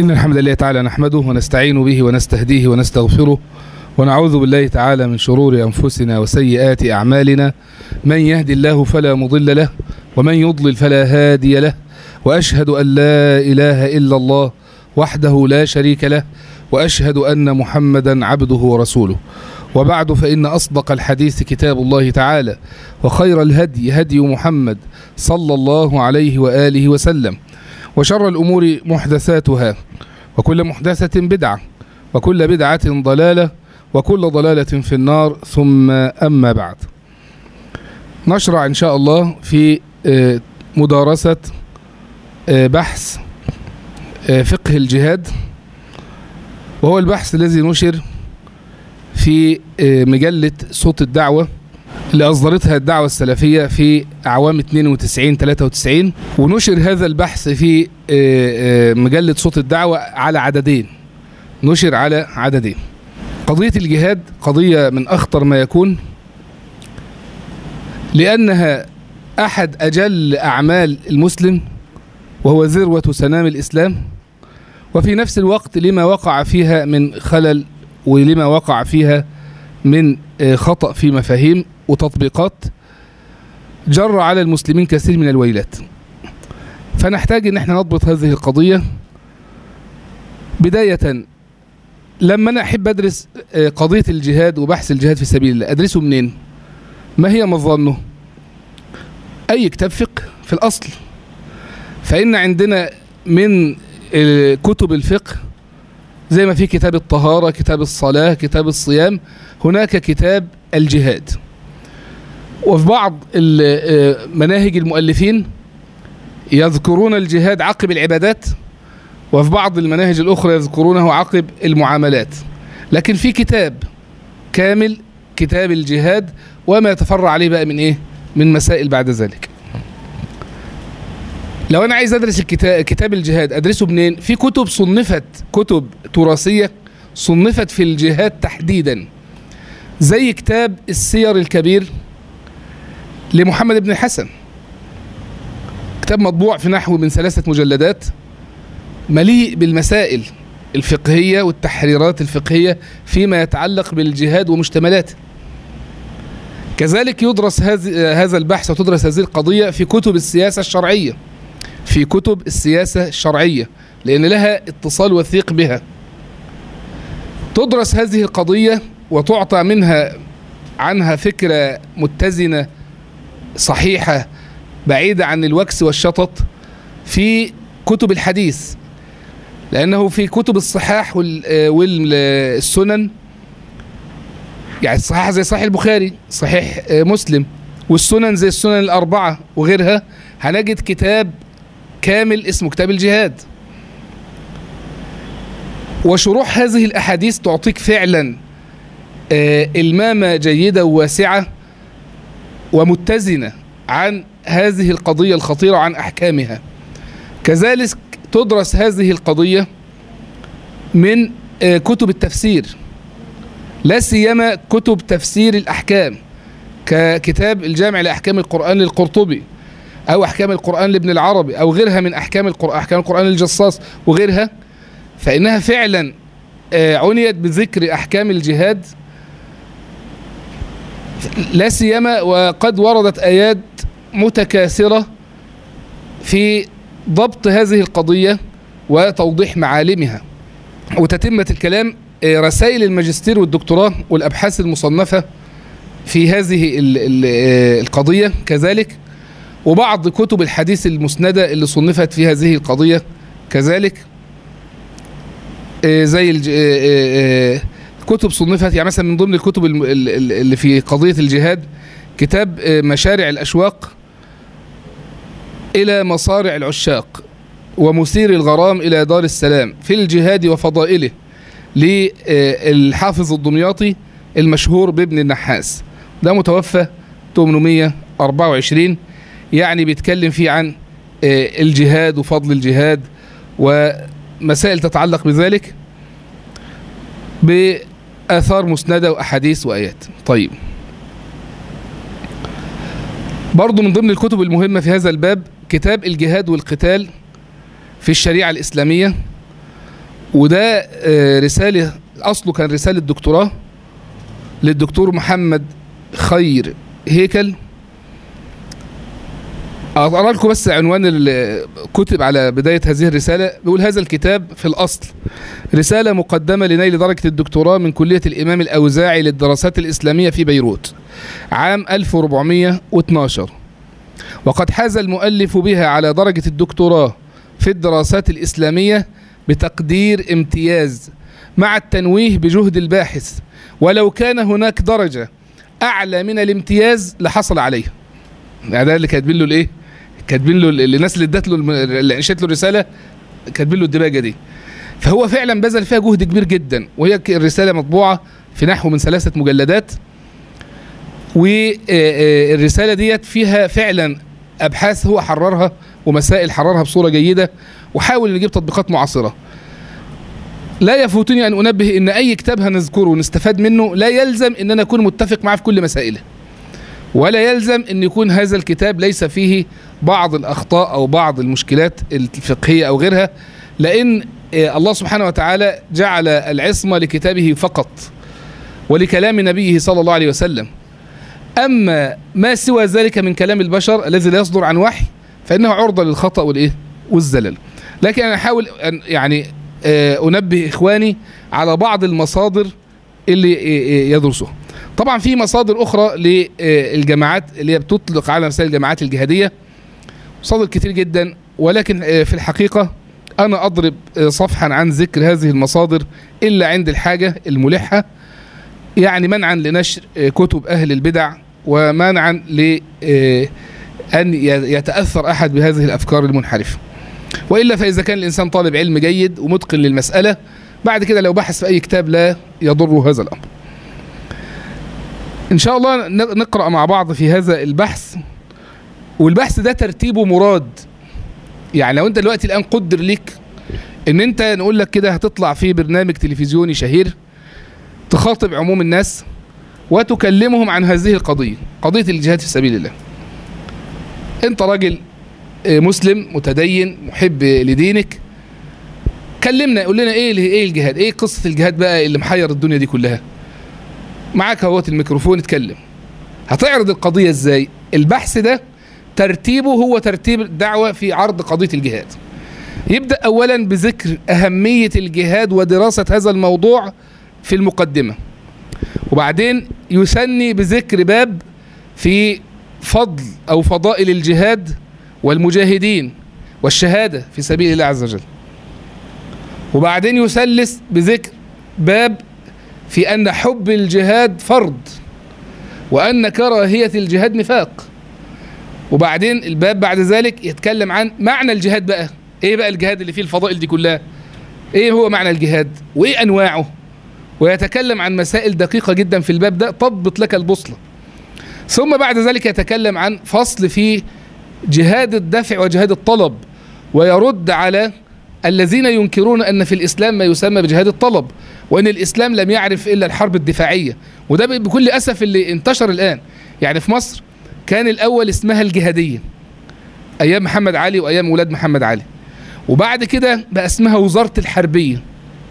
إن الحمد لله تعالى نحمده ونستعين به ونستهديه ونستغفره ونعوذ بالله تعالى من شرور أنفسنا وسيئات أعمالنا من يهد الله فلا مضل له ومن يضلل فلا هادي له وأشهد أن لا إله إلا الله وحده لا شريك له وأشهد أن محمدا عبده ورسوله وبعد فإن أصدق الحديث كتاب الله تعالى وخير الهدي هدي محمد صلى الله عليه وآله وسلم وشر الأمور محدثاتها وكل محدثة بدعة وكل بدعة ضلالة وكل ضلالة في النار ثم أما بعد نشرع إن شاء الله في مدارسة بحث فقه الجهاد وهو البحث الذي نشر في مجلة صوت الدعوة اللي أصدرتها الدعوة السلفية في أعوام 92 93 ونشر هذا البحث في مجلة صوت الدعوة على عددين نشر على عددين قضية الجهاد قضية من أخطر ما يكون لأنها أحد أجل أعمال المسلم وهو ذروة سنام الإسلام وفي نفس الوقت لما وقع فيها من خلل ولما وقع فيها من خطأ في مفاهيم وتطبيقات جر على المسلمين كثير من الويلات فنحتاج ان احنا نضبط هذه القضية بداية لما انا احب ادرس قضية الجهاد وبحث الجهاد في سبيل الله ادرسه منين ما هي مظنه اي كتاب فقه في الاصل فان عندنا من كتب الفقه زي ما في كتاب الطهارة كتاب الصلاة كتاب الصيام هناك كتاب الجهاد وفي بعض مناهج المؤلفين يذكرون الجهاد عقب العبادات وفي بعض المناهج الأخرى يذكرونه عقب المعاملات لكن في كتاب كامل كتاب الجهاد وما يتفرع عليه بقى من إيه من مسائل بعد ذلك لو أنا عايز أدرس الكتاب كتاب الجهاد أدرسه منين في كتب صنفت كتب تراثية صنفت في الجهاد تحديدا زي كتاب السير الكبير لمحمد بن الحسن كتاب مطبوع في نحو من ثلاثة مجلدات مليء بالمسائل الفقهية والتحريرات الفقهية فيما يتعلق بالجهاد ومشتملاته كذلك يدرس هذا البحث وتدرس هذه القضية في كتب السياسة الشرعية في كتب السياسة الشرعية لأن لها اتصال وثيق بها تدرس هذه القضية وتعطى منها عنها فكرة متزنة صحيحة بعيدة عن الوكس والشطط في كتب الحديث لأنه في كتب الصحاح والسنن يعني الصحاح زي صحيح البخاري صحيح مسلم والسنن زي السنن الأربعة وغيرها هنجد كتاب كامل اسمه كتاب الجهاد وشروح هذه الأحاديث تعطيك فعلا المامة جيدة وواسعة ومتزنة عن هذه القضية الخطيرة عن أحكامها كذلك تدرس هذه القضية من كتب التفسير لا سيما كتب تفسير الأحكام ككتاب الجامع لأحكام القرآن للقرطبي أو أحكام القرآن لابن العربي أو غيرها من أحكام القرآن أحكام القرآن للجصاص وغيرها فإنها فعلا عنيت بذكر أحكام الجهاد لا سيما وقد وردت آيات متكاثرة في ضبط هذه القضية وتوضيح معالمها وتتمة الكلام رسائل الماجستير والدكتوراه والأبحاث المصنفة في هذه القضية كذلك وبعض كتب الحديث المسندة اللي صنفت في هذه القضية كذلك زي كتب صنفت يعني مثلا من ضمن الكتب اللي في قضية الجهاد كتاب مشارع الأشواق إلى مصارع العشاق ومثير الغرام إلى دار السلام في الجهاد وفضائله للحافظ الدمياطي المشهور بابن النحاس ده متوفى 824 يعني بيتكلم فيه عن الجهاد وفضل الجهاد ومسائل تتعلق بذلك بآثار مسندة وأحاديث وآيات طيب برضو من ضمن الكتب المهمة في هذا الباب كتاب الجهاد والقتال في الشريعة الإسلامية وده آه، رسالة أصله كان رسالة دكتوراه للدكتور محمد خير هيكل أقرأ لكم بس عنوان الكتب على بداية هذه الرسالة بيقول هذا الكتاب في الأصل رسالة مقدمة لنيل درجة الدكتوراه من كلية الإمام الأوزاعي للدراسات الإسلامية في بيروت عام 1412 وقد حاز المؤلف بها على درجة الدكتوراه في الدراسات الإسلامية بتقدير امتياز مع التنويه بجهد الباحث ولو كان هناك درجة أعلى من الامتياز لحصل عليه يعني ده اللي كاتبين له الايه كاتبين له ال- الناس اللي ادت له الم- اللي نشأت له الرساله كاتبين له الدباجه دي فهو فعلا بذل فيها جهد كبير جدا وهي ك- الرساله مطبوعه في نحو من ثلاثه مجلدات والرساله ديت فيها فعلا ابحاث هو حررها ومسائل حررها بصوره جيده وحاول ان يجيب تطبيقات معاصره لا يفوتني ان انبه ان اي كتاب هنذكره ونستفاد منه لا يلزم ان انا اكون متفق معاه في كل مسائله ولا يلزم ان يكون هذا الكتاب ليس فيه بعض الاخطاء او بعض المشكلات الفقهيه او غيرها لان آه، الله سبحانه وتعالى جعل العصمه لكتابه فقط ولكلام نبيه صلى الله عليه وسلم اما ما سوى ذلك من كلام البشر الذي لا يصدر عن وحي فانه عرضه للخطا والايه والزلل لكن انا احاول ان يعني آه، انبه اخواني على بعض المصادر اللي آه، آه، يدرسوها طبعا في مصادر اخرى للجماعات اللي هي بتطلق على نفسها الجماعات الجهاديه مصادر كتير جدا ولكن آه، في الحقيقه انا اضرب آه، صفحا عن ذكر هذه المصادر الا عند الحاجه الملحه يعني منعا لنشر آه، كتب اهل البدع ومنعا ل آه، ان ي- يتاثر احد بهذه الافكار المنحرفه والا فاذا كان الانسان طالب علم جيد ومتقن للمساله بعد كده لو بحث في اي كتاب لا يضره هذا الامر ان شاء الله ن- نقرا مع بعض في هذا البحث والبحث ده ترتيبه مراد يعني لو انت دلوقتي الان قدر ليك ان انت نقول لك كده هتطلع في برنامج تلفزيوني شهير تخاطب عموم الناس وتكلمهم عن هذه القضيه قضيه الجهاد في سبيل الله انت راجل آه، مسلم متدين محب لدينك كلمنا قول لنا ايه ايه الجهاد ايه قصه الجهاد بقى اللي محير الدنيا دي كلها معاك اهوت الميكروفون اتكلم هتعرض القضية ازاي البحث ده ترتيبه هو ترتيب الدعوة في عرض قضية الجهاد يبدأ أولا بذكر أهمية الجهاد ودراسة هذا الموضوع في المقدمة وبعدين يثني بذكر باب في فضل أو فضائل الجهاد والمجاهدين والشهادة في سبيل الله عز وجل وبعدين يثلث بذكر باب في أن حب الجهاد فرض وأن كراهية الجهاد نفاق وبعدين الباب بعد ذلك يتكلم عن معنى الجهاد بقى ايه بقى الجهاد اللي فيه الفضائل دي كلها ايه هو معنى الجهاد وايه انواعه ويتكلم عن مسائل دقيقة جدا في الباب ده تضبط لك البوصلة ثم بعد ذلك يتكلم عن فصل في جهاد الدفع وجهاد الطلب ويرد على الذين ينكرون أن في الإسلام ما يسمى بجهاد الطلب وأن الإسلام لم يعرف إلا الحرب الدفاعية وده بكل أسف اللي انتشر الآن يعني في مصر كان الأول اسمها الجهادية أيام محمد علي وأيام ولاد محمد علي وبعد كده بقى اسمها وزارة الحربية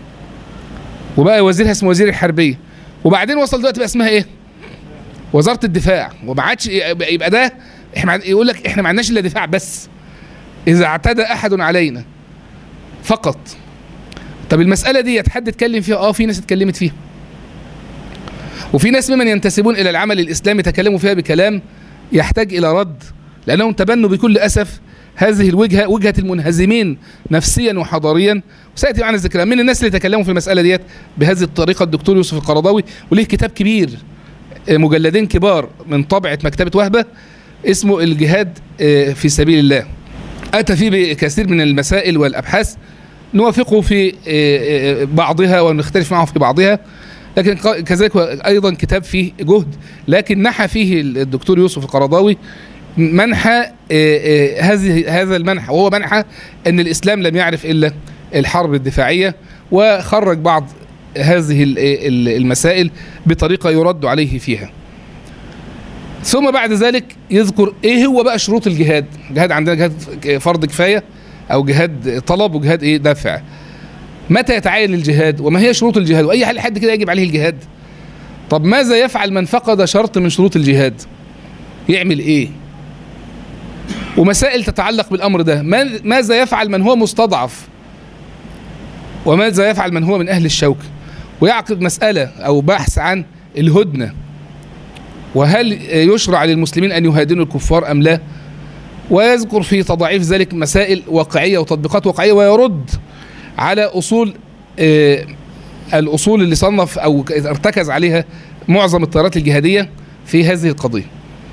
وبقى وزيرها اسمه وزير الحربية وبعدين وصل دلوقتي بقى اسمها ايه وزارة الدفاع وما عادش يبقى يبقى ده احنا يقول لك احنا ما عندناش الا دفاع بس اذا اعتدى احد علينا فقط طب المسألة دي حد اتكلم فيها اه في ناس اتكلمت فيها وفي ناس ممن ينتسبون الى العمل الاسلامي تكلموا فيها بكلام يحتاج الى رد لانهم تبنوا بكل اسف هذه الوجهه وجهه المنهزمين نفسيا وحضاريا وسياتي معنا ذكرها من الناس اللي تكلموا في المساله ديت بهذه الطريقه الدكتور يوسف القرضاوي وليه كتاب كبير مجلدين كبار من طبعه مكتبه وهبه اسمه الجهاد في سبيل الله اتى فيه بكثير من المسائل والابحاث نوافقه في بعضها ونختلف معه في بعضها لكن كذلك ايضا كتاب فيه جهد لكن نحى فيه الدكتور يوسف القرضاوي منحى هذه هذا المنحى وهو منحى ان الاسلام لم يعرف الا الحرب الدفاعيه وخرج بعض هذه المسائل بطريقه يرد عليه فيها. ثم بعد ذلك يذكر ايه هو بقى شروط الجهاد؟ الجهاد عندنا جهاد فرض كفايه او جهاد طلب وجهاد ايه دفع. متى يتعين الجهاد وما هي شروط الجهاد واي حال حد كده يجب عليه الجهاد طب ماذا يفعل من فقد شرط من شروط الجهاد يعمل ايه ومسائل تتعلق بالامر ده ما- ماذا يفعل من هو مستضعف وماذا يفعل من هو من اهل الشوك ويعقد مساله او بحث عن الهدنه وهل يشرع للمسلمين ان يهادنوا الكفار ام لا ويذكر في تضعيف ذلك مسائل واقعيه وتطبيقات واقعيه ويرد على اصول آه، الاصول اللي صنف او ارتكز عليها معظم التيارات الجهاديه في هذه القضيه.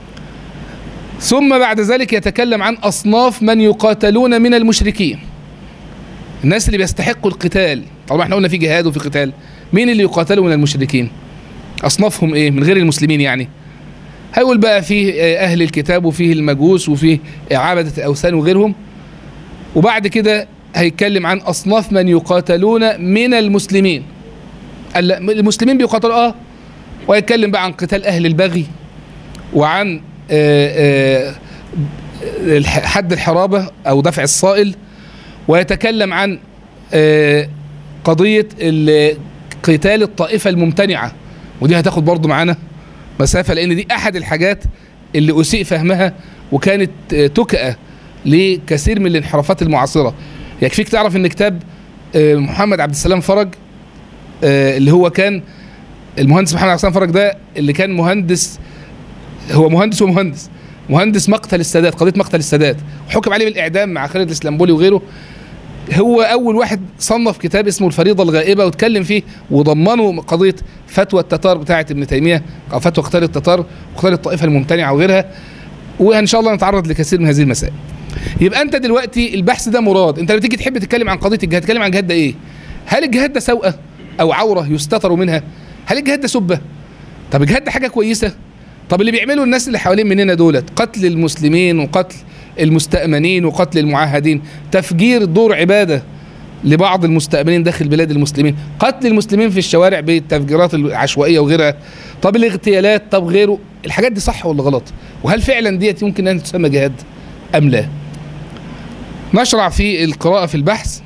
ثم بعد ذلك يتكلم عن اصناف من يقاتلون من المشركين. الناس اللي بيستحقوا القتال، طبعا احنا قلنا في جهاد وفي قتال، مين اللي يقاتلوا من المشركين؟ اصنافهم ايه؟ من غير المسلمين يعني. هيقول بقى فيه آه، اهل الكتاب وفيه المجوس وفيه عبده الاوثان وغيرهم. وبعد كده هيتكلم عن اصناف من يقاتلون من المسلمين. قال لا، المسلمين بيقاتلوا اه ويتكلم بقى عن قتال اهل البغي وعن آه، آه، الح- حد الحرابه او دفع الصائل ويتكلم عن آه، قضيه ال- قتال الطائفه الممتنعه ودي هتاخد برضو معانا مسافه لان دي احد الحاجات اللي اسيء فهمها وكانت آه، تكأه لكثير من الانحرافات المعاصره يكفيك تعرف ان كتاب آه، محمد عبد السلام فرج آه، اللي هو كان المهندس محمد عبد السلام فرج ده اللي كان مهندس هو مهندس ومهندس مهندس مقتل السادات قضيه مقتل السادات وحكم عليه بالاعدام مع خالد الاسلامبولي وغيره هو اول واحد صنف كتاب اسمه الفريضه الغائبه واتكلم فيه وضمنه قضيه فتوى التتار بتاعه ابن تيميه او فتوى قتال التتار وقتال الطائفه الممتنعه وغيرها وان شاء الله نتعرض لكثير من هذه المسائل يبقى انت دلوقتي البحث ده مراد انت لما تيجي تحب تتكلم عن قضيه الجهاد تتكلم عن الجهاد ده ايه هل الجهاد ده سوءه او عوره يستتر منها هل الجهاد ده سبه طب الجهاد ده حاجه كويسه طب اللي بيعملوا الناس اللي حوالين مننا دولت قتل المسلمين وقتل المستأمنين وقتل المعاهدين تفجير دور عبادة لبعض المستأمنين داخل بلاد المسلمين قتل المسلمين في الشوارع بالتفجيرات العشوائية وغيرها طب الاغتيالات طب غيره الحاجات دي صح ولا غلط وهل فعلا ديت يمكن أن تسمى جهاد أم لا نشرع في القراءة في البحث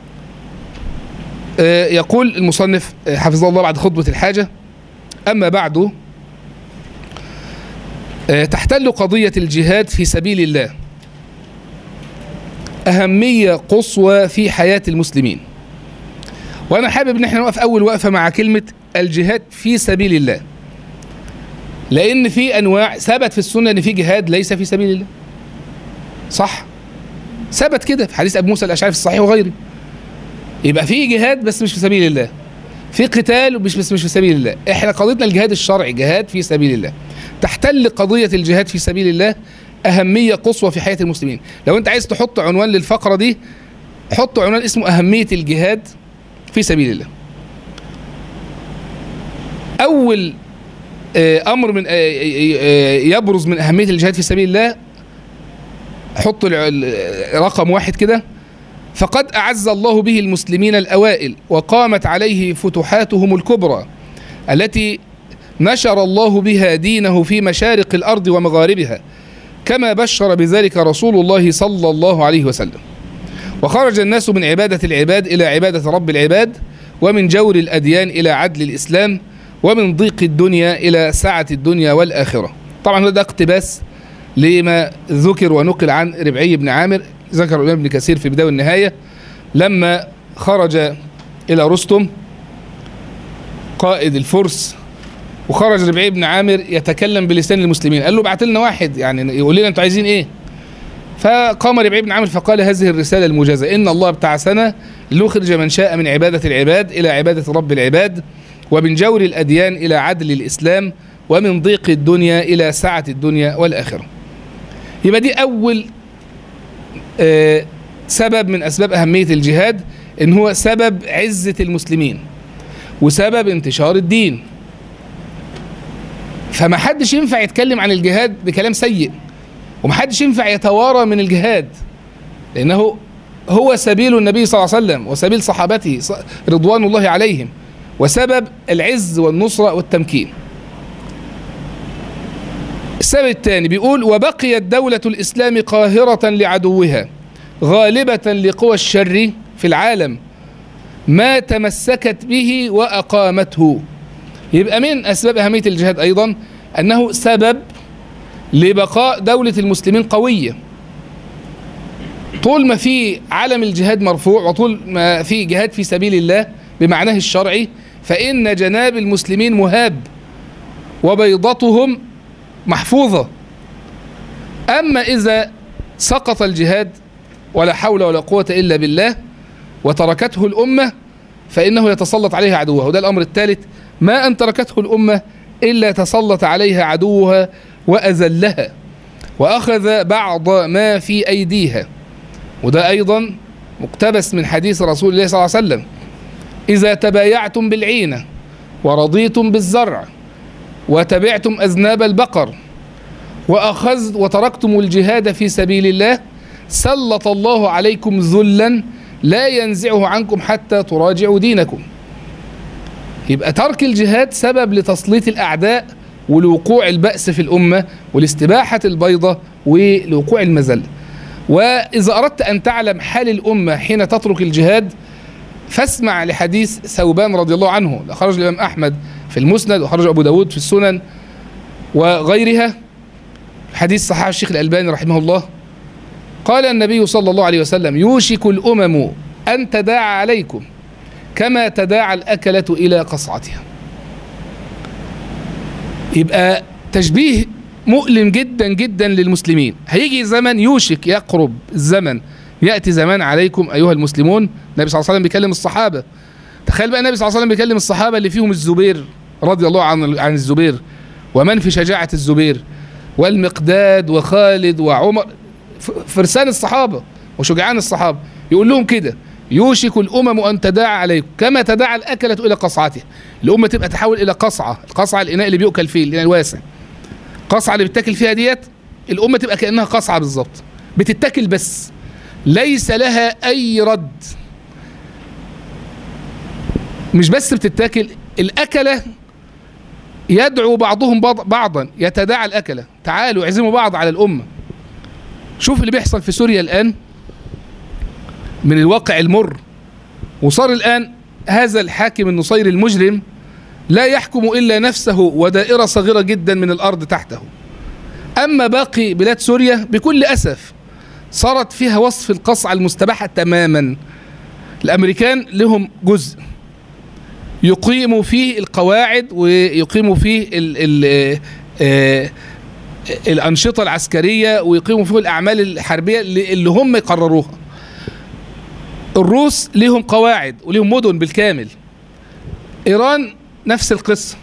آه، يقول المصنف آه، حفظه الله بعد خطبة الحاجة أما بعد آه، تحتل قضية الجهاد في سبيل الله أهمية قصوى في حياة المسلمين وأنا حابب إن احنا نقف أول وقفة مع كلمة الجهاد في سبيل الله لأن في أنواع ثبت في السنة إن في جهاد ليس في سبيل الله صح ثبت كده في حديث أبو موسى الأشعري في الصحيح وغيره يبقى في جهاد بس مش في سبيل الله في قتال ومش بس مش في سبيل الله احنا قضيتنا الجهاد الشرعي جهاد في سبيل الله تحتل قضية الجهاد في سبيل الله أهمية قصوى في حياة المسلمين لو أنت عايز تحط عنوان للفقرة دي حط عنوان اسمه أهمية الجهاد في سبيل الله أول آه، أمر من آه، آه، آه، يبرز من أهمية الجهاد في سبيل الله حط الع- ال- رقم واحد كده فقد أعز الله به المسلمين الأوائل وقامت عليه فتوحاتهم الكبرى التي نشر الله بها دينه في مشارق الارض ومغاربها كما بشر بذلك رسول الله صلى الله عليه وسلم وخرج الناس من عباده العباد الى عباده رب العباد ومن جور الاديان الى عدل الاسلام ومن ضيق الدنيا الى سعه الدنيا والاخره طبعا ده اقتباس لما ذكر ونقل عن ربعي بن عامر ذكر الامام ابن كثير في بدايه والنهايه لما خرج الى رستم قائد الفرس وخرج ربعي بن عامر يتكلم بلسان المسلمين قال له بعت لنا واحد يعني يقول لنا انتوا عايزين ايه فقام ربعي بن عامر فقال هذه الرساله الموجزه ان الله ابتعثنا لنخرج من شاء من عباده العباد الى عباده رب العباد ومن جور الاديان الى عدل الاسلام ومن ضيق الدنيا الى سعه الدنيا والاخره يبقى دي اول آه سبب من اسباب اهميه الجهاد ان هو سبب عزه المسلمين وسبب انتشار الدين فما حدش ينفع يتكلم عن الجهاد بكلام سيء وما حدش ينفع يتوارى من الجهاد لانه هو سبيل النبي صلى الله عليه وسلم وسبيل صحابته ص- رضوان الله عليهم وسبب العز والنصرة والتمكين السبب الثاني بيقول وبقيت دولة الإسلام قاهرة لعدوها غالبة لقوى الشر في العالم ما تمسكت به وأقامته يبقى من أسباب أهمية الجهاد أيضا أنه سبب لبقاء دولة المسلمين قوية طول ما في علم الجهاد مرفوع وطول ما في جهاد في سبيل الله بمعناه الشرعي فإن جناب المسلمين مهاب وبيضتهم محفوظة أما إذا سقط الجهاد ولا حول ولا قوة إلا بالله وتركته الأمة فإنه يتسلط عليها عدوها وده الأمر الثالث ما أن تركته الأمة إلا تسلط عليها عدوها وأذلها وأخذ بعض ما في أيديها وده أيضا مقتبس من حديث رسول الله صلى الله عليه وسلم إذا تبايعتم بالعينة ورضيتم بالزرع وتبعتم أذناب البقر وأخذ وتركتم الجهاد في سبيل الله سلط الله عليكم ذلا لا ينزعه عنكم حتى تراجعوا دينكم يبقى ترك الجهاد سبب لتسليط الأعداء ولوقوع البأس في الأمة ولاستباحة البيضة ولوقوع المزل وإذا أردت أن تعلم حال الأمة حين تترك الجهاد فاسمع لحديث ثوبان رضي الله عنه أخرج الإمام أحمد في المسند وخرج أبو داود في السنن وغيرها حديث صحيح الشيخ الألباني رحمه الله قال النبي صلى الله عليه وسلم يوشك الأمم أن تداعى عليكم كما تداعى الأكلة إلى قصعتها يبقى تشبيه مؤلم جدا جدا للمسلمين هيجي زمن يوشك يقرب الزمن يأتي زمان عليكم أيها المسلمون النبي صلى الله عليه وسلم بيكلم الصحابة تخيل بقى النبي صلى الله عليه وسلم بيكلم الصحابة اللي فيهم الزبير رضي الله عن عن الزبير ومن في شجاعة الزبير والمقداد وخالد وعمر فرسان الصحابة وشجعان الصحابة يقول لهم كده يوشك الأمم أن تداعى عليكم كما تداعى الأكلة إلى قصعتها الأمة تبقى تحول إلى قصعة القصعة الإناء اللي بيؤكل فيه الإناء الواسع قصعة اللي بتاكل فيها ديت الأمة تبقى كأنها قصعة بالظبط بتتاكل بس ليس لها أي رد مش بس بتتاكل الأكلة يدعو بعضهم بعضا يتداعى الأكلة تعالوا اعزموا بعض على الأمة شوف اللي بيحصل في سوريا الآن من الواقع المر وصار الآن هذا الحاكم النصيري المجرم لا يحكم إلا نفسه ودائرة صغيرة جدا من الأرض تحته أما باقي بلاد سوريا بكل أسف صارت فيها وصف القصعة المستباحة تماما الأمريكان لهم جزء يقيموا فيه القواعد ويقيموا فيه ال ال آه الأنشطة العسكرية ويقيموا فيه الأعمال الحربية اللي هم يقرروها الروس لهم قواعد ولهم مدن بالكامل إيران نفس القصة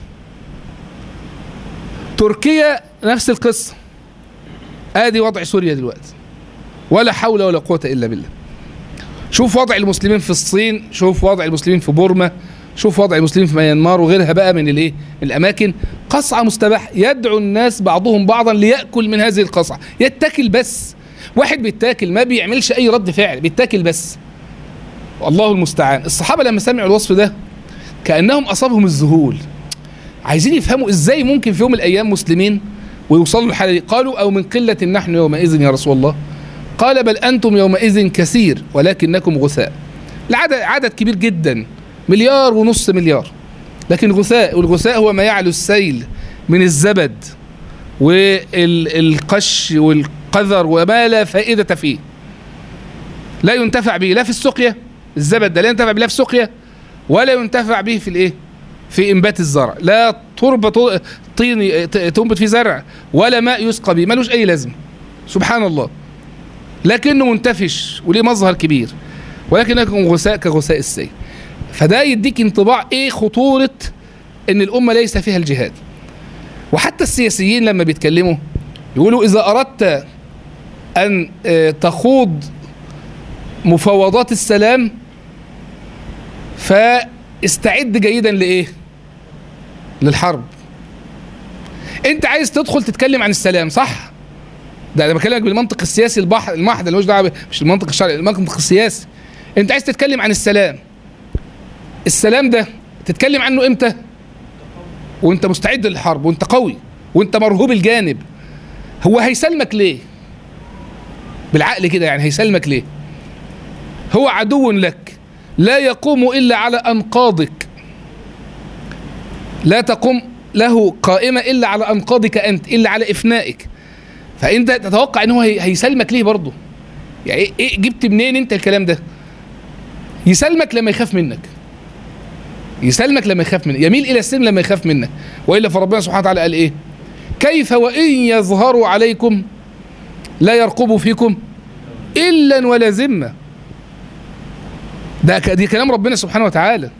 تركيا نفس القصة ادي وضع سوريا دلوقتي ولا حول ولا قوة الا بالله شوف وضع المسلمين في الصين شوف وضع المسلمين في بورما شوف وضع المسلمين في ميانمار وغيرها بقى من الايه الاماكن قصعة مستباح يدعو الناس بعضهم بعضا ليأكل من هذه القصعة يتكل بس واحد بيتاكل ما بيعملش اي رد فعل بيتاكل بس والله المستعان الصحابة لما سمعوا الوصف ده كأنهم أصابهم الذهول عايزين يفهموا ازاي ممكن في يوم من الايام مسلمين ويوصلوا للحاله دي قالوا او من قله نحن يومئذ يا رسول الله قال بل انتم يومئذ كثير ولكنكم غثاء العدد عدد كبير جدا مليار ونص مليار لكن غثاء والغثاء هو ما يعلو السيل من الزبد والقش والقذر وما لا فائده فيه لا ينتفع به لا في السقيا الزبد ده لا ينتفع به لا في السقيا ولا ينتفع به في الايه في انبات الزرع لا تربة طين تنبت فيه زرع ولا ماء يسقى به ملوش اي لازمه سبحان الله لكنه منتفش وليه مظهر كبير ولكنكم غثاء كغثاء السيل فده يديك انطباع ايه خطوره ان الامه ليس فيها الجهاد وحتى السياسيين لما بيتكلموا يقولوا اذا اردت ان تخوض مفاوضات السلام فاستعد جيدا لايه للحرب انت عايز تدخل تتكلم عن السلام صح ده انا بكلمك بالمنطق السياسي البحر المحض اللي مش دعوه مش المنطق الشرعي المنطق السياسي انت عايز تتكلم عن السلام السلام ده تتكلم عنه امتى وانت مستعد للحرب وانت قوي وانت مرهوب الجانب هو هيسلمك ليه بالعقل كده يعني هيسلمك ليه هو عدو لك لا يقوم إلا على أنقاضك لا تقوم له قائمة إلا على أنقاضك أنت إلا على إفنائك فأنت تتوقع أنه هي- هيسلمك ليه برضه يعني إيه- إيه جبت منين أنت الكلام ده يسلمك لما يخاف منك يسلمك لما يخاف منك يميل إلى السلم لما يخاف منك وإلا فربنا سبحانه وتعالى قال إيه كيف وإن يظهروا عليكم لا يرقبوا فيكم إلا ولا ذمة ده ك- دي كلام ربنا سبحانه وتعالى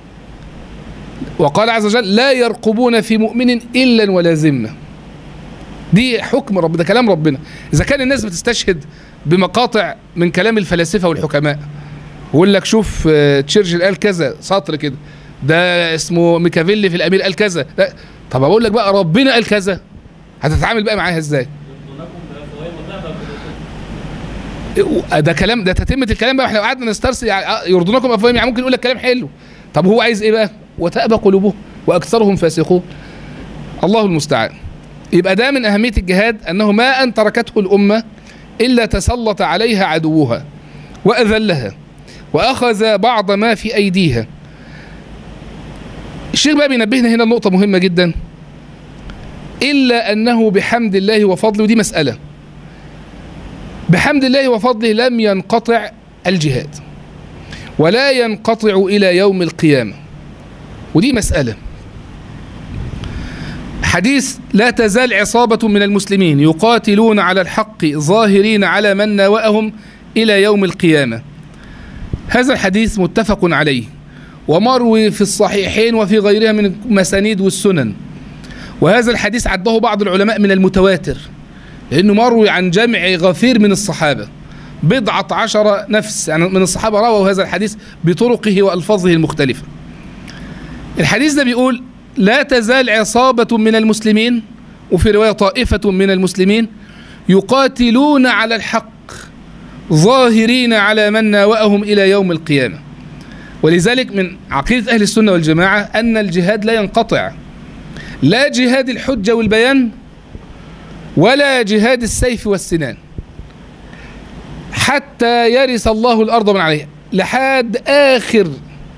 وقال عز وجل لا يرقبون في مؤمن إلا ولا ذمة دي حكم رب ده كلام ربنا إذا كان الناس بتستشهد بمقاطع من كلام الفلاسفة والحكماء ويقول لك شوف آه، تشرشل قال كذا سطر كده ده اسمه ميكافيلي في الأمير قال كذا لا طب أقول لك بقى ربنا قال كذا هتتعامل بقى معاها ازاي ده كلام ده تتمة الكلام بقى احنا لو قعدنا نسترسل يعني يرضونكم افواههم يعني ممكن يقول لك كلام حلو طب هو عايز ايه بقى وتأبى قلوبهم واكثرهم فاسقون الله المستعان يبقى ده من اهميه الجهاد انه ما ان تركته الامه الا تسلط عليها عدوها واذلها واخذ بعض ما في ايديها الشيخ بقى بينبهنا هنا نقطه مهمه جدا الا انه بحمد الله وفضله ودي مساله بحمد الله وفضله لم ينقطع الجهاد ولا ينقطع الى يوم القيامه ودي مساله حديث لا تزال عصابه من المسلمين يقاتلون على الحق ظاهرين على من ناوأهم الى يوم القيامه هذا الحديث متفق عليه ومروي في الصحيحين وفي غيرها من المسانيد والسنن وهذا الحديث عده بعض العلماء من المتواتر لأنه مروي عن جمع غفير من الصحابة بضعة عشر نفس يعني من الصحابة رووا هذا الحديث بطرقه وألفاظه المختلفة الحديث ده بيقول لا تزال عصابة من المسلمين وفي رواية طائفة من المسلمين يقاتلون على الحق ظاهرين على من ناوأهم إلى يوم القيامة ولذلك من عقيدة أهل السنة والجماعة أن الجهاد لا ينقطع لا جهاد الحجة والبيان ولا جهاد السيف والسنان حتى يرث الله الأرض من عليها لحد آخر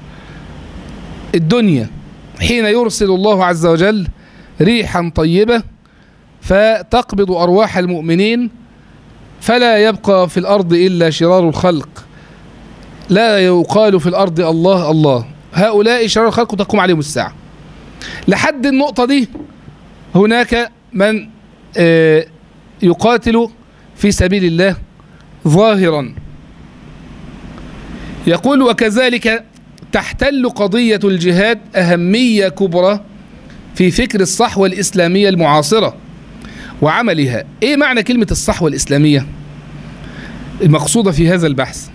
الدنيا حين يرسل الله عز وجل ريحا طيبة فتقبض أرواح المؤمنين فلا يبقى في الأرض إلا شرار الخلق لا يقال في الأرض الله الله هؤلاء شرار الخلق تقوم عليهم الساعة لحد النقطة دي هناك من آه، يقاتل في سبيل الله ظاهرا يقول وكذلك تحتل قضية الجهاد أهمية كبرى في فكر الصحوة الإسلامية المعاصرة وعملها إيه معنى كلمة الصحوة الإسلامية المقصودة في هذا البحث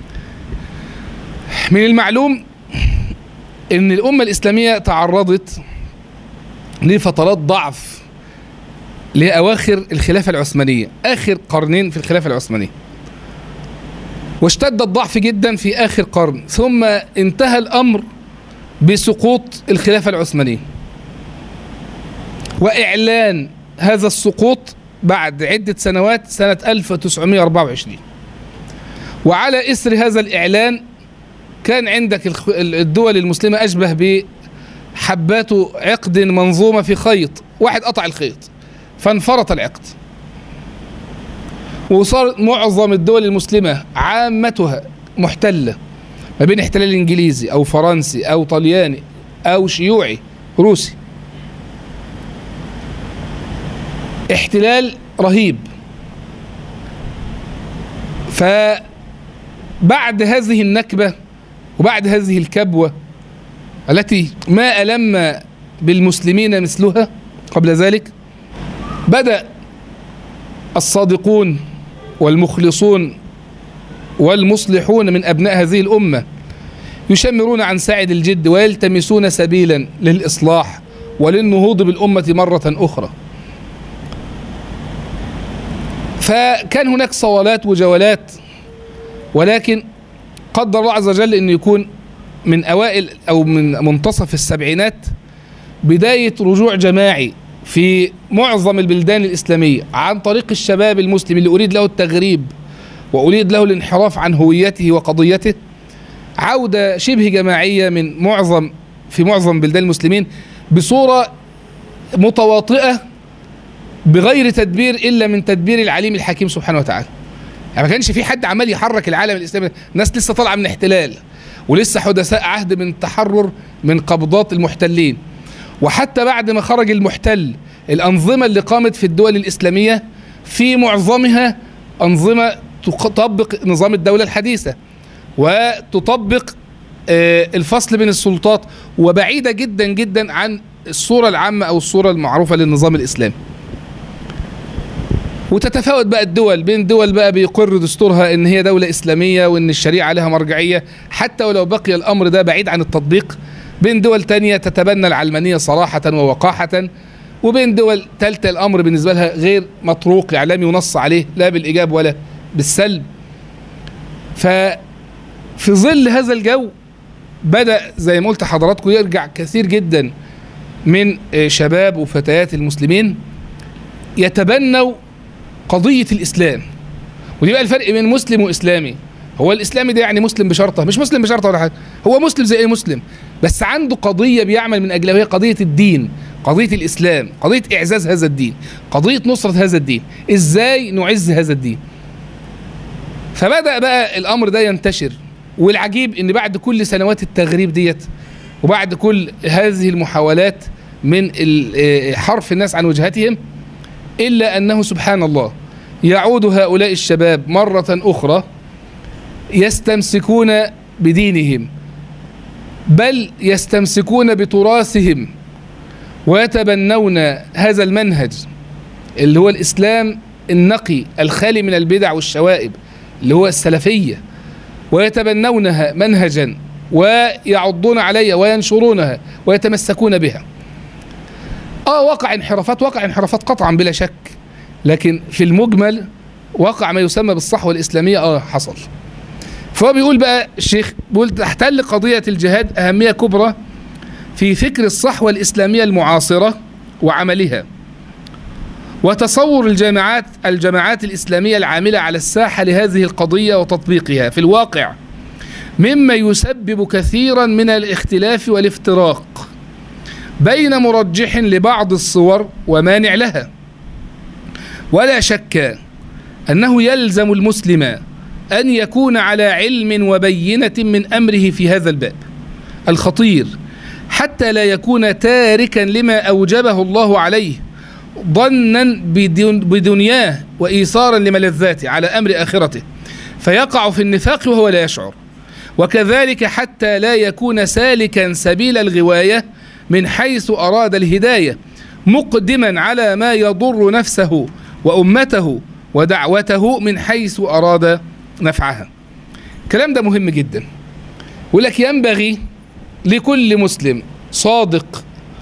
من المعلوم ان الامه الاسلاميه تعرضت لفترات ضعف لاواخر الخلافه العثمانيه اخر قرنين في الخلافه العثمانيه واشتد الضعف جدا في اخر قرن ثم انتهى الامر بسقوط الخلافه العثمانيه واعلان هذا السقوط بعد عده سنوات سنه 1924 وعلى اثر هذا الاعلان كان عندك الخ- الدول المسلمة أشبه بحبات عقد منظومة في خيط واحد قطع الخيط فانفرط العقد وصار معظم الدول المسلمة عامتها محتلة ما بين احتلال انجليزي او فرنسي او طلياني او شيوعي روسي احتلال رهيب فبعد هذه النكبه وبعد هذه الكبوة التي ما ألم بالمسلمين مثلها قبل ذلك بدأ الصادقون والمخلصون والمصلحون من أبناء هذه الأمة يشمرون عن ساعد الجد ويلتمسون سبيلا للإصلاح وللنهوض بالأمة مرة أخرى فكان هناك صولات وجولات ولكن قدر الله عز وجل انه يكون من اوائل او من منتصف السبعينات بدايه رجوع جماعي في معظم البلدان الاسلاميه عن طريق الشباب المسلم اللي اريد له التغريب واريد له الانحراف عن هويته وقضيته عودة شبه جماعية من معظم في معظم بلدان المسلمين بصورة متواطئة بغير تدبير إلا من تدبير العليم الحكيم سبحانه وتعالى يعني ما كانش في حد عمال يحرك العالم الإسلامي الناس لسه طالعة من احتلال ولسه حدثاء عهد من التحرر من قبضات المحتلين وحتى بعد ما خرج المحتل الأنظمة اللي قامت في الدول الإسلامية في معظمها أنظمة تطبق نظام الدولة الحديثة وتطبق آه، الفصل بين السلطات وبعيدة جدا جدا عن الصورة العامة أو الصورة المعروفة للنظام الإسلامي وتتفاوت بقى الدول بين دول بقى بيقر دستورها ان هي دولة اسلامية وان الشريعة لها مرجعية حتى ولو بقي الامر ده بعيد عن التطبيق بين دول تانية تتبنى العلمانية صراحة ووقاحة وبين دول تالتة الامر بالنسبة لها غير مطروق يعني لم ينص عليه لا بالايجاب ولا بالسلب ففي ظل هذا الجو بدأ زي ما قلت حضراتكم يرجع كثير جدا من آه، شباب وفتيات المسلمين يتبنوا قضية الإسلام ودي بقى الفرق بين مسلم وإسلامي هو الإسلامي ده يعني مسلم بشرطة مش مسلم بشرطة ولا حاجة هو مسلم زي أي مسلم بس عنده قضية بيعمل من أجلها وهي قضية الدين قضية الإسلام قضية إعزاز هذا الدين قضية نصرة هذا الدين إزاي نعز هذا الدين فبدأ بقى الأمر ده ينتشر والعجيب إن بعد كل سنوات التغريب ديت وبعد كل هذه المحاولات من ال- آه، حرف الناس عن وجهتهم إلا أنه سبحان الله يعود هؤلاء الشباب مرة أخرى يستمسكون بدينهم بل يستمسكون بتراثهم ويتبنون هذا المنهج اللي هو الإسلام النقي الخالي من البدع والشوائب اللي هو السلفية ويتبنونها منهجا ويعضون عليها وينشرونها ويتمسكون بها اه وقع انحرافات وقع انحرافات قطعا بلا شك لكن في المجمل وقع ما يسمى بالصحوة الإسلامية اه حصل فهو بيقول بقى الشيخ بيقول تحتل قضية الجهاد أهمية كبرى في فكر الصحوة الإسلامية المعاصرة وعملها وتصور الجامعات الجماعات الإسلامية العاملة على الساحة لهذه القضية وتطبيقها في الواقع مما يسبب كثيرا من الاختلاف والافتراق بين مرجح لبعض الصور ومانع لها ولا شك أنه يلزم المسلم أن يكون على علم وبينة من أمره في هذا الباب الخطير حتى لا يكون تاركا لما أوجبه الله عليه ظنا بدن- بدنياه وإيثارا لملذاته على أمر آخرته فيقع في النفاق وهو لا يشعر وكذلك حتى لا يكون سالكا سبيل الغواية من حيث أراد الهداية مقدما على ما يضر نفسه وأمته ودعوته من حيث أراد نفعها الكلام ده مهم جدا ولك ينبغي لكل مسلم صادق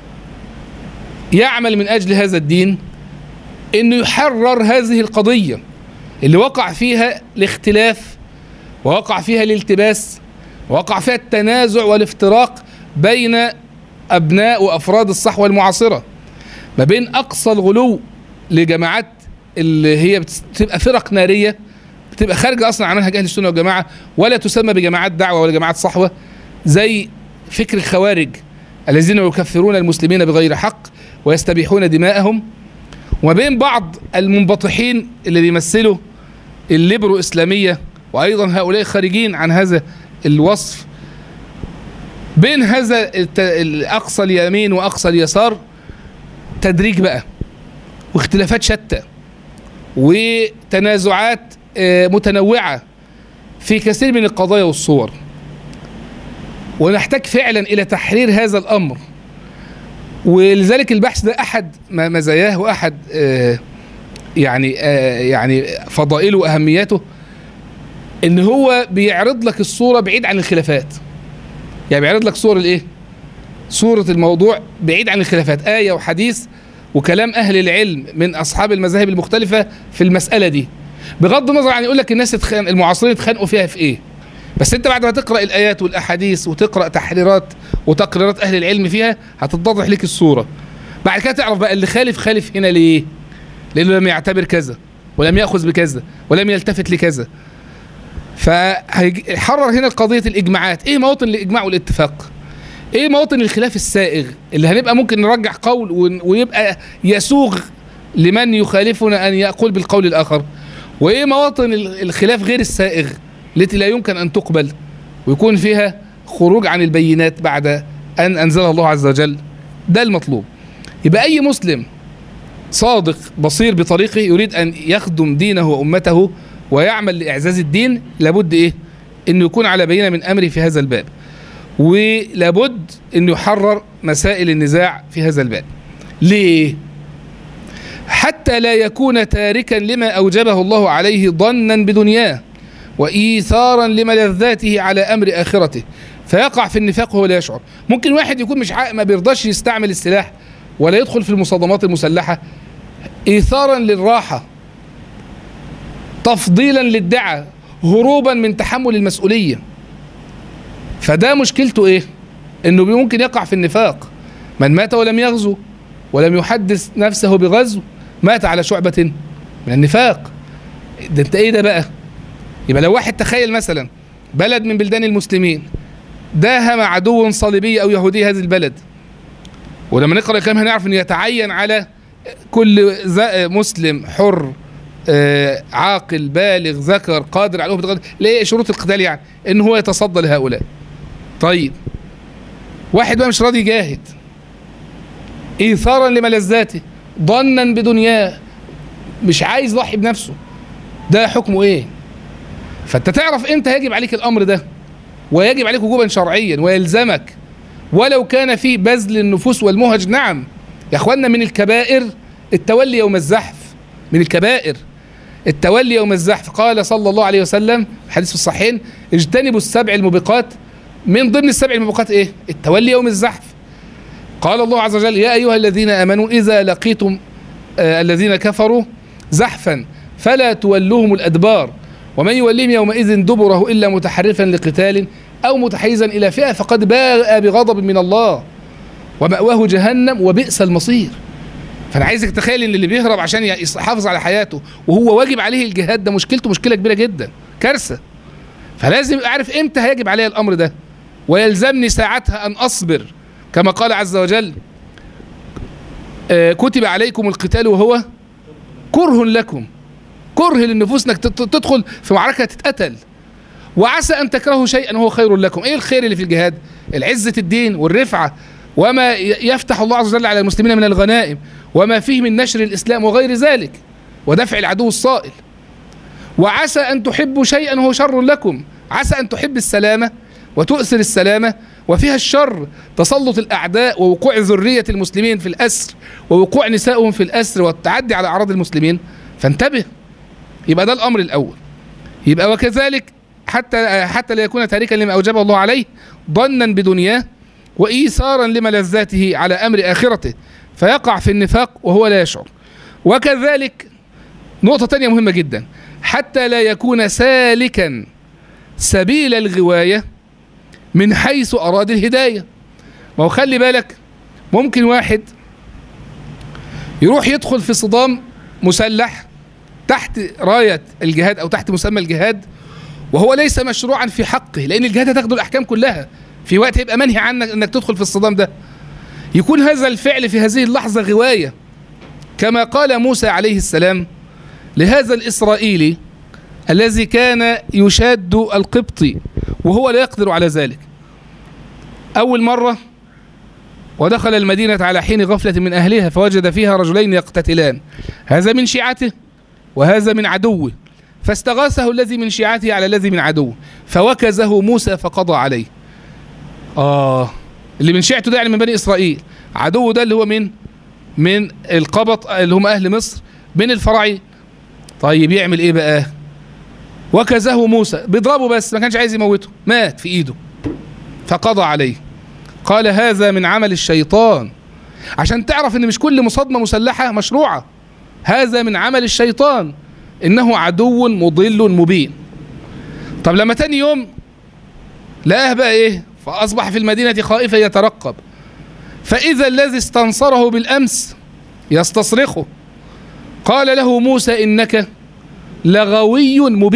يعمل من أجل هذا الدين أنه يحرر هذه القضية اللي وقع فيها الاختلاف ووقع فيها الالتباس ووقع فيها التنازع والافتراق بين أبناء وأفراد الصحوة المعاصرة ما بين أقصى الغلو لجماعات اللي هي بتبقى فرق نارية بتبقى خارجة أصلا عن منهج أهل السنة والجماعة ولا تسمى بجماعات دعوة ولا جماعات صحوة زي فكر الخوارج الذين يكفرون المسلمين بغير حق ويستبيحون دماءهم وما بين بعض المنبطحين اللي بيمثلوا الليبرو إسلامية وأيضا هؤلاء خارجين عن هذا الوصف بين هذا الت- الأقصى اليمين وأقصى اليسار تدريج بقى واختلافات شتى وتنازعات آه، متنوعة في كثير من القضايا والصور ونحتاج فعلا إلى تحرير هذا الأمر ولذلك البحث ده أحد ما- مزاياه وأحد آه، يعني آه، يعني فضائله وأهمياته إن هو بيعرض لك الصورة بعيد عن الخلافات يعني بيعرض لك صور الإيه؟ صورة الموضوع بعيد عن الخلافات آية وحديث وكلام أهل العلم من أصحاب المذاهب المختلفة في المسألة دي بغض النظر عن يقول لك الناس اتخان المعاصرين اتخانقوا فيها في إيه بس أنت بعد ما تقرأ الآيات والأحاديث وتقرأ تحريرات وتقريرات أهل العلم فيها هتتضح لك الصورة بعد كده تعرف بقى اللي خالف خالف هنا ليه لأنه لم يعتبر كذا ولم يأخذ بكذا ولم يلتفت لكذا فهيحرر هنا قضية الإجماعات إيه مواطن الإجماع والاتفاق إيه مواطن الخلاف السائغ اللي هنبقى ممكن نرجح قول ون- ويبقى يسوغ لمن يخالفنا أن يقول بالقول الآخر وإيه مواطن ال- الخلاف غير السائغ التي لا يمكن أن تقبل ويكون فيها خروج عن البينات بعد أن أنزلها الله عز وجل ده المطلوب يبقى أي مسلم صادق بصير بطريقه يريد أن يخدم دينه وأمته ويعمل لإعزاز الدين لابد إيه أنه يكون على بينة من أمره في هذا الباب ولابد أنه يحرر مسائل النزاع في هذا الباب ليه حتى لا يكون تاركا لما أوجبه الله عليه ظنا بدنياه وإيثارا لملذاته على أمر آخرته فيقع في النفاق وهو لا يشعر ممكن واحد يكون مش عا- ما بيرضاش يستعمل السلاح ولا يدخل في المصادمات المسلحة إيثارا للراحة تفضيلا للدعاء هروبا من تحمل المسؤولية فده مشكلته ايه انه ممكن يقع في النفاق من مات ولم يغزو ولم يحدث نفسه بغزو مات على شعبة من النفاق ده انت ايه ده بقى يبقى لو واحد تخيل مثلا بلد من بلدان المسلمين داهم عدو صليبي او يهودي هذه البلد ولما نقرا الكلام هنعرف انه يتعين على كل ز- مسلم حر آه، عاقل بالغ ذكر قادر على القتال ليه شروط القتال يعني ان هو يتصدى لهؤلاء طيب واحد بقى مش راضي يجاهد ايثارا لملذاته ظنا بدنياه مش عايز يضحي بنفسه ده حكمه ايه فانت تعرف امتى يجب عليك الامر ده ويجب عليك وجوبا شرعيا ويلزمك ولو كان في بذل النفوس والمهج نعم يا اخوانا من الكبائر التولي يوم الزحف من الكبائر التولي يوم الزحف قال صلى الله عليه وسلم حديث في الصحيحين اجتنبوا السبع الموبقات من ضمن السبع الموبقات ايه التولي يوم الزحف قال الله عز وجل يا ايها الذين امنوا اذا لقيتم آه الذين كفروا زحفا فلا تولوهم الادبار ومن يوليهم يومئذ دبره الا متحرفا لقتال او متحيزا الى فئه فقد باء بغضب من الله ومأواه جهنم وبئس المصير فانا عايزك تتخيل ان اللي بيهرب عشان يحافظ على حياته وهو واجب عليه الجهاد ده مشكلته مشكله كبيره جدا كارثه فلازم اعرف امتى هيجب علي الامر ده ويلزمني ساعتها ان اصبر كما قال عز وجل آه، كتب عليكم القتال وهو كره لكم كره للنفوس انك تت- تدخل في معركه تتقتل وعسى ان تكرهوا شيئا وهو خير لكم ايه الخير اللي في الجهاد العزه الدين والرفعه وما ي- يفتح الله عز وجل على المسلمين من الغنائم وما فيه من نشر الاسلام وغير ذلك ودفع العدو الصائل وعسى ان تحبوا شيئا وهو شر لكم عسى ان تحب السلامه وتؤثر السلامه وفيها الشر تسلط الاعداء ووقوع ذريه المسلمين في الاسر ووقوع نسائهم في الاسر والتعدي على اعراض المسلمين فانتبه يبقى ده الامر الاول يبقى وكذلك حتى حتى لا يكون تاركا لما اوجبه الله عليه ظنا بدنياه وايثارا لملذاته على امر اخرته فيقع في النفاق وهو لا يشعر وكذلك نقطة تانية مهمة جدا حتى لا يكون سالكا سبيل الغواية من حيث أراد الهداية ما هو خلي بالك ممكن واحد يروح يدخل في صدام مسلح تحت راية الجهاد أو تحت مسمى الجهاد وهو ليس مشروعا في حقه لأن الجهاد هتاخد الأحكام كلها في وقت هيبقى منهي عنك أنك تدخل في الصدام ده يكون هذا الفعل في هذه اللحظة غواية كما قال موسى عليه السلام لهذا الإسرائيلي الذي كان يشاد القبطي وهو لا يقدر على ذلك أول مرة ودخل المدينة على حين غفلة من أهلها فوجد فيها رجلين يقتتلان هذا من شيعته وهذا من عدوه فاستغاثه الذي من شيعته على الذي من عدوه فوكزه موسى فقضى عليه آه اللي من شيعته ده يعني من بني إسرائيل عدوه ده اللي هو من من القبط اللي هم أهل مصر من الفراعي طيب يعمل إيه بقى وكزه موسى بيضربه بس ما كانش عايز يموته مات في إيده فقضى عليه قال هذا من عمل الشيطان عشان تعرف ان مش كل مصادمة مسلحة مشروعة هذا من عمل الشيطان انه عدو مضل مبين طب لما تاني يوم لقاه بقى ايه فاصبح في المدينة خائفا يترقب فاذا الذي استنصره بالامس يستصرخه قال له موسى انك لغوي مبين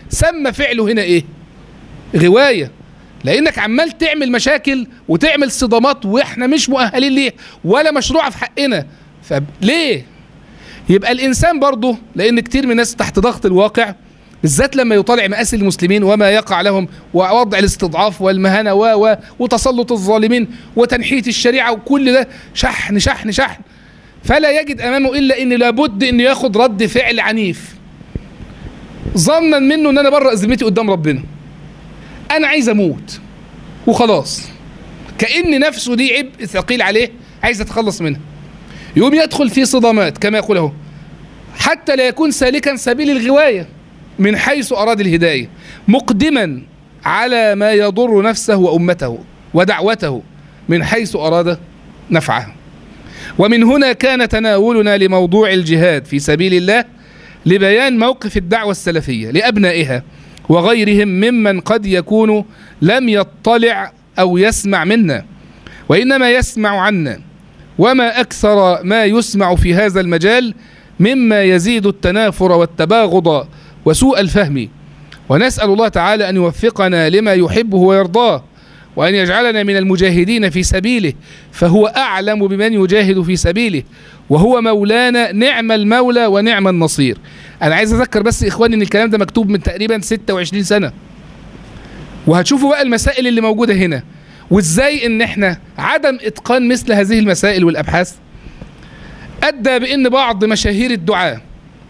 سمى فعله هنا ايه غوايه لانك عمال تعمل مشاكل وتعمل صدامات واحنا مش مؤهلين ليه ولا مشروعه في حقنا فليه يبقى الانسان برضه لان كتير من الناس تحت ضغط الواقع بالذات لما يطالع مآسي المسلمين وما يقع لهم ووضع الاستضعاف والمهانة و و وتسلط الظالمين وتنحية الشريعة وكل ده شحن شحن شحن فلا يجد أمامه إلا إن لابد إنه ياخد رد فعل عنيف ظنا منه إن أنا برأ ذمتي قدام ربنا أنا عايز أموت وخلاص كأن نفسه دي عبء ثقيل عليه عايز يتخلص منها يقوم يدخل في صدامات كما يقول اهو حتى لا يكون سالكا سبيل الغوايه من حيث أراد الهداية مقدما على ما يضر نفسه وأمته ودعوته من حيث أراد نفعها ومن هنا كان تناولنا لموضوع الجهاد في سبيل الله لبيان موقف الدعوة السلفية لأبنائها وغيرهم ممن قد يكون لم يطلع أو يسمع منا وإنما يسمع عنا وما أكثر ما يسمع في هذا المجال مما يزيد التنافر والتباغض وسوء الفهم ونسأل الله تعالى أن يوفقنا لما يحبه ويرضاه وأن يجعلنا من المجاهدين في سبيله فهو أعلم بمن يجاهد في سبيله وهو مولانا نعم المولى ونعم النصير أنا عايز أذكر بس إخواني أن الكلام ده مكتوب من تقريبا 26 سنة وهتشوفوا بقى المسائل اللي موجودة هنا وإزاي أن إحنا عدم إتقان مثل هذه المسائل والأبحاث أدى بأن بعض مشاهير الدعاه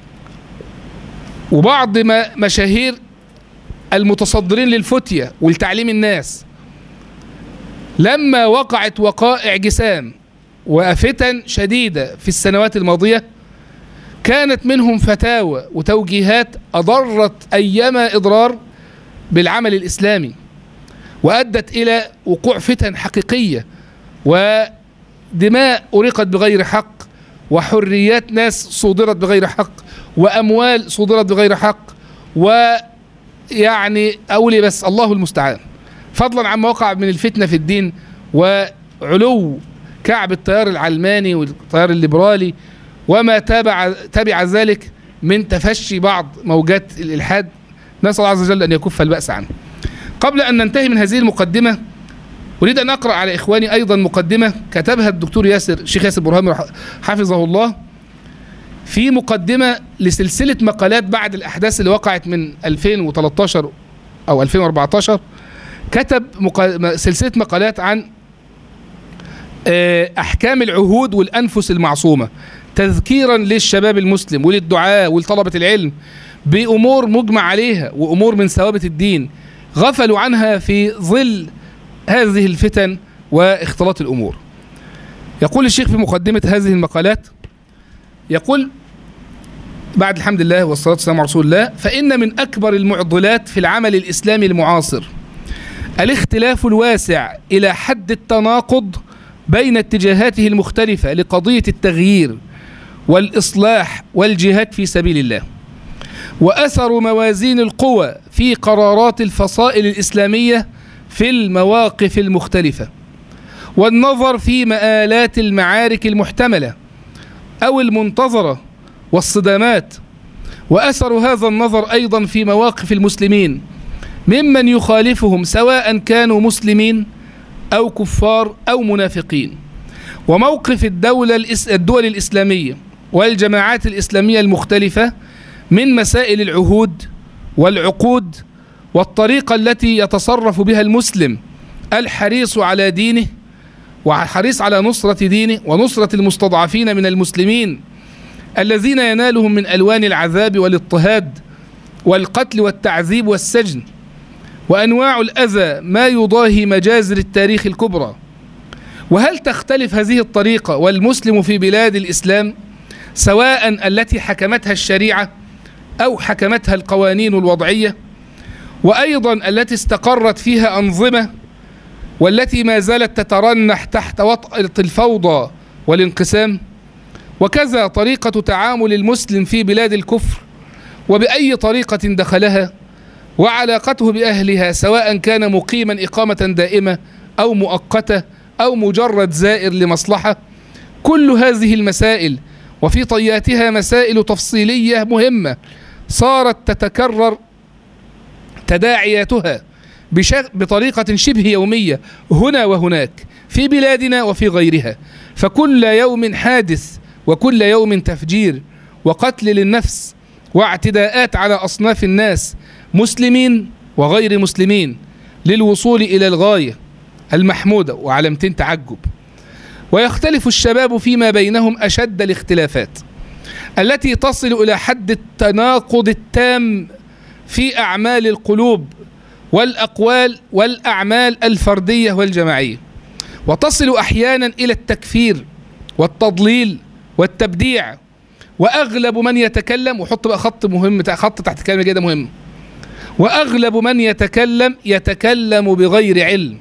وبعض ما مشاهير المتصدرين للفتية ولتعليم الناس لما وقعت وقائع جسام وفتن شديدة في السنوات الماضية كانت منهم فتاوى وتوجيهات أضرت أيما إضرار بالعمل الإسلامي وأدت إلى وقوع فتن حقيقية ودماء أريقت بغير حق وحريات ناس صودرت بغير حق وأموال صدرت بغير حق ويعني أولي بس الله المستعان فضلا عما وقع من الفتنة في الدين وعلو كعب التيار العلماني والتيار الليبرالي وما تابع تبع ذلك من تفشي بعض موجات الإلحاد نسأل الله عز وجل أن يكف البأس عنه قبل أن ننتهي من هذه المقدمة أريد أن أقرأ على إخواني أيضا مقدمة كتبها الدكتور ياسر الشيخ ياسر برهامي حفظه الله في مقدمة لسلسلة مقالات بعد الأحداث اللي وقعت من 2013 أو 2014 كتب مقا... سلسلة مقالات عن أحكام العهود والأنفس المعصومة تذكيرا للشباب المسلم وللدعاء ولطلبة العلم بأمور مجمع عليها وأمور من ثوابت الدين غفلوا عنها في ظل هذه الفتن واختلاط الأمور يقول الشيخ في مقدمة هذه المقالات يقول بعد الحمد لله والصلاة والسلام على رسول الله فإن من أكبر المعضلات في العمل الإسلامي المعاصر الاختلاف الواسع إلى حد التناقض بين اتجاهاته المختلفة لقضية التغيير والإصلاح والجهاد في سبيل الله وأثر موازين القوى في قرارات الفصائل الإسلامية في المواقف المختلفة والنظر في مآلات المعارك المحتملة أو المنتظرة والصدامات وأثر هذا النظر أيضا في مواقف المسلمين ممن يخالفهم سواء كانوا مسلمين أو كفار أو منافقين وموقف الدولة الدول الإسلامية والجماعات الإسلامية المختلفة من مسائل العهود والعقود والطريقة التي يتصرف بها المسلم الحريص على دينه وحريص على نصرة دينه ونصرة المستضعفين من المسلمين الذين ينالهم من ألوان العذاب والاضطهاد والقتل والتعذيب والسجن وأنواع الأذى ما يضاهي مجازر التاريخ الكبرى وهل تختلف هذه الطريقة والمسلم في بلاد الإسلام سواء التي حكمتها الشريعة أو حكمتها القوانين الوضعية وأيضا التي استقرت فيها أنظمة والتي ما زالت تترنح تحت وطأة الفوضى والانقسام وكذا طريقة تعامل المسلم في بلاد الكفر وبأي طريقة دخلها وعلاقته بأهلها سواء كان مقيما إقامة دائمة أو مؤقتة أو مجرد زائر لمصلحة كل هذه المسائل وفي طياتها مسائل تفصيلية مهمة صارت تتكرر تداعياتها بشغ- بطريقة شبه يومية هنا وهناك في بلادنا وفي غيرها فكل يوم حادث وكل يوم تفجير وقتل للنفس واعتداءات على أصناف الناس مسلمين وغير مسلمين للوصول إلى الغاية المحمودة وعلامتين تعجب ويختلف الشباب فيما بينهم أشد الاختلافات التي تصل إلى حد التناقض التام في أعمال القلوب والأقوال والأعمال الفردية والجماعية وتصل أحيانا إلى التكفير والتضليل والتبديع وأغلب من يتكلم وحط بقى خط مهم خط تحت الكلمة كده مهم وأغلب من يتكلم يتكلم بغير علم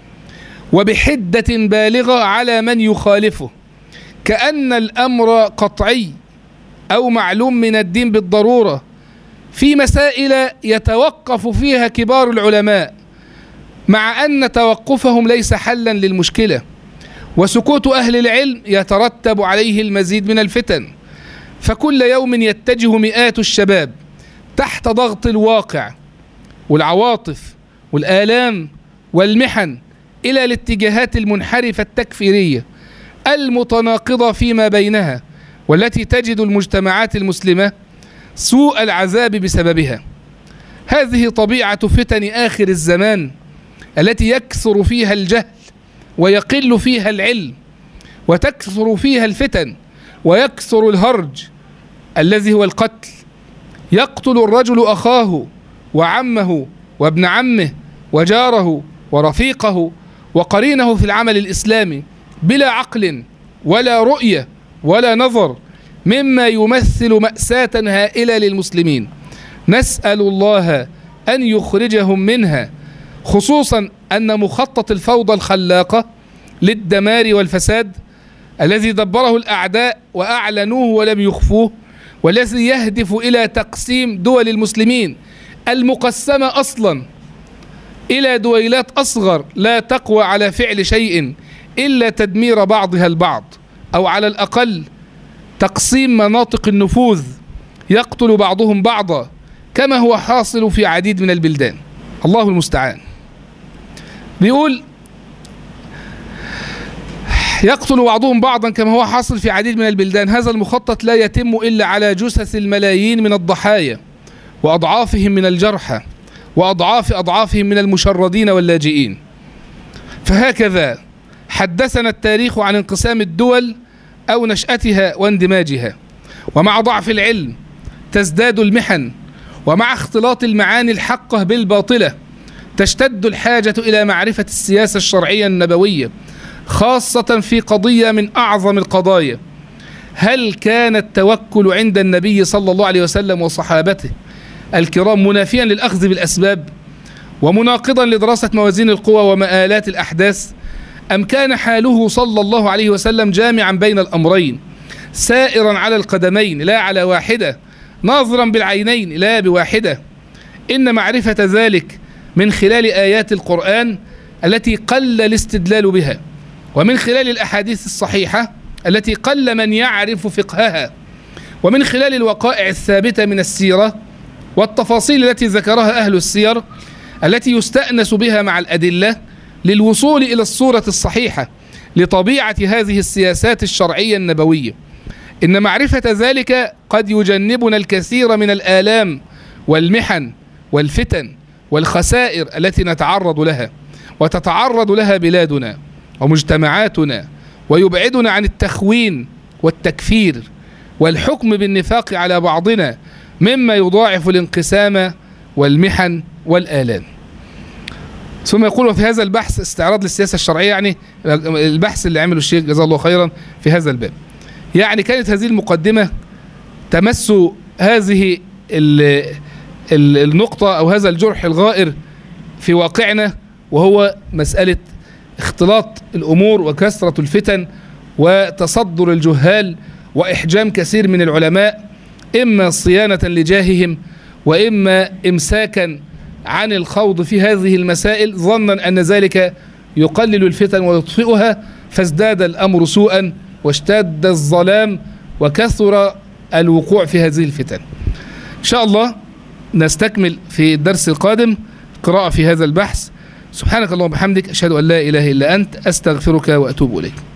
وبحدة بالغة على من يخالفه كأن الأمر قطعي أو معلوم من الدين بالضرورة في مسائل يتوقف فيها كبار العلماء مع أن توقفهم ليس حلا للمشكلة وسكوت أهل العلم يترتب عليه المزيد من الفتن فكل يوم يتجه مئات الشباب تحت ضغط الواقع والعواطف والآلام والمحن إلى الاتجاهات المنحرفة التكفيرية المتناقضة فيما بينها والتي تجد المجتمعات المسلمة سوء العذاب بسببها هذه طبيعة فتن آخر الزمان التي يكثر فيها الجهل ويقل فيها العلم وتكثر فيها الفتن ويكثر الهرج الذي هو القتل يقتل الرجل أخاه وعمه وابن عمه وجاره ورفيقه وقرينه في العمل الإسلامي بلا عقل ولا رؤية ولا نظر مما يمثل مأساة هائلة للمسلمين نسأل الله أن يخرجهم منها خصوصا أن مخطط الفوضى الخلاقة للدمار والفساد الذي دبره الأعداء وأعلنوه ولم يخفوه والذي يهدف إلى تقسيم دول المسلمين المقسمة أصلا إلى دويلات أصغر لا تقوى على فعل شيء إلا تدمير بعضها البعض أو على الأقل تقسيم مناطق النفوذ يقتل بعضهم بعضا كما هو حاصل في عديد من البلدان الله المستعان بيقول يقتل بعضهم بعضا كما هو حاصل في عديد من البلدان هذا المخطط لا يتم إلا على جثث الملايين من الضحايا وأضعافهم من الجرحى وأضعاف أضعافهم من المشردين واللاجئين فهكذا حدثنا التاريخ عن انقسام الدول أو نشأتها واندماجها ومع ضعف العلم تزداد المحن ومع اختلاط المعاني الحقة بالباطلة تشتد الحاجة إلى معرفة السياسة الشرعية النبوية خاصة في قضية من أعظم القضايا هل كان التوكل عند النبي صلى الله عليه وسلم وصحابته الكرام منافيا للأخذ بالأسباب ومناقضا لدراسة موازين القوى ومآلات الأحداث أم كان حاله صلى الله عليه وسلم جامعا بين الأمرين سائرا على القدمين لا على واحدة ناظرا بالعينين لا بواحدة إن معرفة ذلك من خلال آيات القرآن التي قل الاستدلال بها ومن خلال الأحاديث الصحيحة التي قل من يعرف فقهها ومن خلال الوقائع الثابتة من السيرة والتفاصيل التي ذكرها أهل السير التي يستأنس بها مع الأدلة للوصول إلى الصورة الصحيحة لطبيعة هذه السياسات الشرعية النبوية إن معرفة ذلك قد يجنبنا الكثير من الآلام والمحن والفتن والخسائر التي نتعرض لها وتتعرض لها بلادنا ومجتمعاتنا ويبعدنا عن التخوين والتكفير والحكم بالنفاق على بعضنا مما يضاعف الانقسام والمحن والآلام ثم يقول وفي هذا البحث استعراض للسياسة الشرعية يعني البحث اللي عمله الشيخ جزاه الله خيرا في هذا الباب يعني كانت هذه المقدمة تمس هذه ال ال النقطة أو هذا الجرح الغائر في واقعنا وهو مسألة اختلاط الأمور وكثرة الفتن وتصدر الجهال وإحجام كثير من العلماء إما صيانة لجاههم وإما إمساكا عن الخوض في هذه المسائل ظنا أن ذلك يقلل الفتن ويطفئها فازداد الأمر سوءا واشتد الظلام وكثر الوقوع في هذه الفتن إن شاء الله نستكمل في الدرس القادم قراءة في هذا البحث سبحانك اللهم وبحمدك أشهد أن لا إله إلا أنت أستغفرك وأتوب إليك